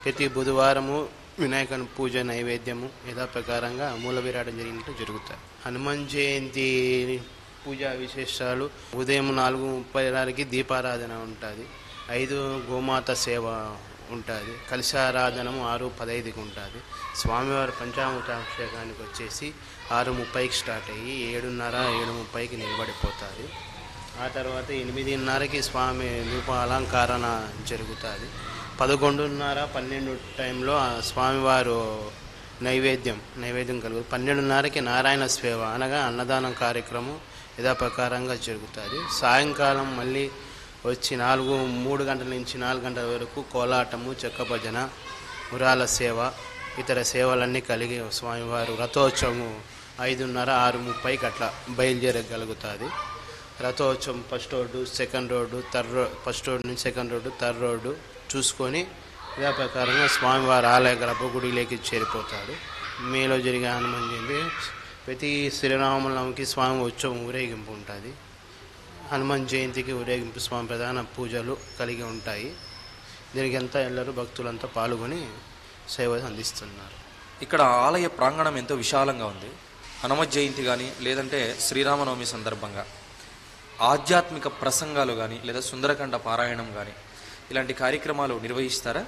ప్రతి బుధవారము వినాయకుని పూజ నైవేద్యము యథాప్రకారంగా మూల విరాటం జరిగినట్టు జరుగుతాయి హనుమాన్ జయంతి పూజా విశేషాలు ఉదయం నాలుగు ముప్పై ఆరుకి దీపారాధన ఉంటుంది ఐదు గోమాత సేవ ఉంటుంది కలశారాధనము ఆరు పదైదుకి ఉంటుంది స్వామివారి పంచామృతాభిషేకానికి వచ్చేసి ఆరు ముప్పైకి స్టార్ట్ అయ్యి ఏడున్నర ఏడు ముప్పైకి నిలబడిపోతుంది ఆ తర్వాత ఎనిమిదిన్నరకి స్వామి దీప అలంకరణ జరుగుతుంది పదకొండున్నర పన్నెండు టైంలో ఆ స్వామివారు నైవేద్యం నైవేద్యం కలుగు పన్నెండున్నరకి నారాయణ సేవ అనగా అన్నదానం కార్యక్రమం యథాప్రకారంగా జరుగుతుంది సాయంకాలం మళ్ళీ వచ్చి నాలుగు మూడు గంటల నుంచి నాలుగు గంటల వరకు కోలాటము చెక్క భజన మురాల సేవ ఇతర సేవలన్నీ కలిగి స్వామివారు రథోత్సవము ఐదున్నర ఆరు ముప్పైకి అట్లా బయలుదేరగలుగుతుంది రథోత్సవం first road second road third road first road నుంచి సెకండ్ రోడ్డు థర్డ్ రోడ్డు చూసుకొని ఇదే ప్రకారంగా స్వామివారి ఆలయ గర్భగుడిలోకి చేరిపోతాడు మేలో జరిగే హనుమాన్ జయంతి ప్రతి శ్రీరామనవమికి స్వామి ఉత్సవం ఊరేగింపు ఉంటుంది హనుమాన్ జయంతికి ఊరేగింపు స్వామి ప్రధాన పూజలు కలిగి ఉంటాయి దీనికి అంతా ಎಲ್ಲರೂ భక్తులంతా పాల్గొని సేవ అందిస్తున్నారు ఇక్కడ ఆలయ ప్రాంగణం ఎంతో విశాలంగా ఉంది హనుమత్ జయంతి కానీ లేదంటే శ్రీరామనవమి సందర్భంగా ఆధ్యాత్మిక ప్రసంగాలు కానీ లేదా సుందరకాండ పారాయణం కానీ ఇలాంటి కార్యక్రమాలు నిర్వహిస్తారా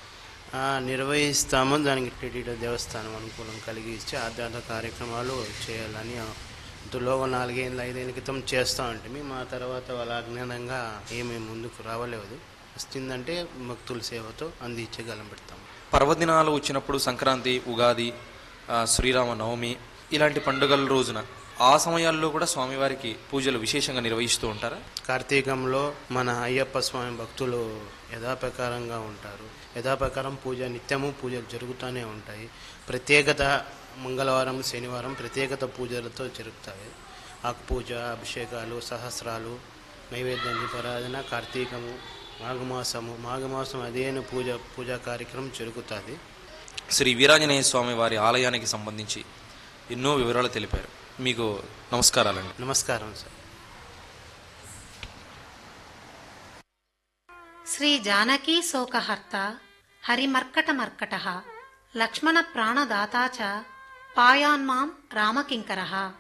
ఆ, నిర్వహిస్తాము దానికి టీటీడీ దేవస్థానం అనుకూలం కలిగి ఇచ్చి ఆధ్యాత్మిక కార్యక్రమాలు చేయాలని ఇంతలో నాలుగేళ్ళ ఐదేళ్ళ క్రితం చేస్తూ ఉంటుంది మా తర్వాత వాళ్ళ అజ్ఞానంగా ఏమీ ముందుకు రావలేదు వస్తుందంటే భక్తుల సేవతో అందించగలం పెడతాం పర్వదినాలు వచ్చినప్పుడు సంక్రాంతి ఉగాది ఆ, శ్రీరామ నవమి ఇలాంటి పండుగల రోజున ఆ సమయాల్లో కూడా స్వామివారికి పూజలు విశేషంగా నిర్వహిస్తూ ఉంటారా కార్తీకంలో మన అయ్యప్ప స్వామి భక్తులు యథాప్రకారంగా ఉంటారు యథాప్రకారం పూజ నిత్యము పూజలు జరుగుతూనే ఉంటాయి ప్రత్యేకత మంగళవారం శనివారం ప్రత్యేకత పూజలతో జరుగుతాయి ఆకు పూజ అభిషేకాలు సహస్రాలు నైవేద్యం దీపారాధన కార్తీకము మాఘమాసము మాఘమాసం అదేను పూజ పూజా కార్యక్రమం జరుగుతుంది శ్రీ వీరాంజనేయ స్వామి వారి ఆలయానికి సంబంధించి ఎన్నో వివరాలు తెలిపారు మీకు నమస్కారాలండి నమస్కారం సార్ శ్రీ జానకీ శోకహర్త హరిమర్కట మర్కట లక్ష్మణ ప్రాణదాతా చ పాయాన్మాం రామకింకర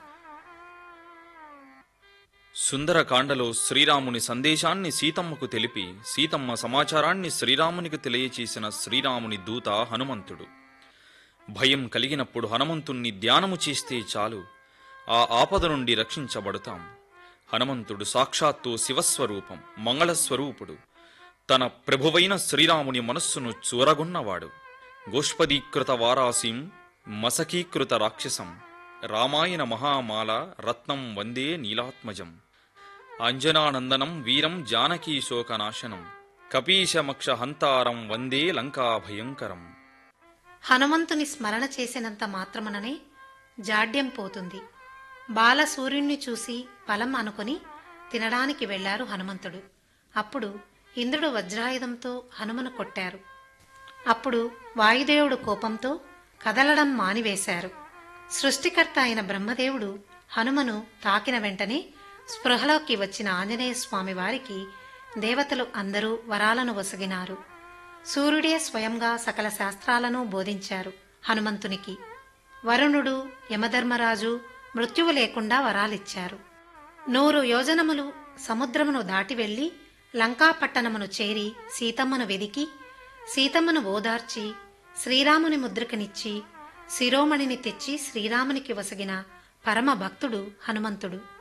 సుందరకాండలో శ్రీరాముని సందేశాన్ని సీతమ్మకు తెలిపి సీతమ్మ సమాచారాన్ని శ్రీరామునికి తెలియచేసిన శ్రీరాముని దూత హనుమంతుడు భయం కలిగినప్పుడు హనుమంతుణ్ణి ధ్యానము చేస్తే చాలు ఆ ఆపద నుండి రక్షించబడతాం హనుమంతుడు సాక్షాత్తు శివస్వరూపం మంగళస్వరూపుడు తన ప్రభువైన శ్రీరాముని మనస్సును చూరగొన్నవాడు గోష్పదీకృత వారాసిం మసకీకృత రాక్షసం రామాయణ మహామాల రత్నం వందే నీలాత్మజం అంజనానందనం వీరం జానకీ శోకనాశనం కపీశమక్ష హంతారం వందే లంకా భయంకరం హనుమంతుని స్మరణ చేసినంత మాత్రముననే జాడ్యం పోతుంది బాల సూర్యుణ్ణి చూసి ఫలం అనుకుని తినడానికి వెళ్లారు హనుమంతుడు అప్పుడు ఇంద్రుడు వజ్రాయుధంతో హనుమను కొట్టారు అప్పుడు వాయుదేవుడు కోపంతో కదలడం మానివేశారు సృష్టికర్త అయిన బ్రహ్మదేవుడు హనుమను తాకిన వెంటనే స్పృహలోకి వచ్చిన ఆంజనేయ స్వామి వారికి దేవతలు అందరూ వరాలను వసగినారు సూర్యుడే స్వయంగా సకల శాస్త్రాలను బోధించారు హనుమంతునికి వరుణుడు యమధర్మరాజు మృత్యువు లేకుండా వరాలిచ్చారు నూరు యోజనములు సముద్రమును దాటి వెళ్లి లంకాపట్టణమును చేరి సీతమ్మను వెదికి సీతమ్మను ఓదార్చి శ్రీరాముని ముద్రికనిచ్చి శిరోమణిని తెచ్చి శ్రీరామునికి వసగిన పరమ భక్తుడు హనుమంతుడు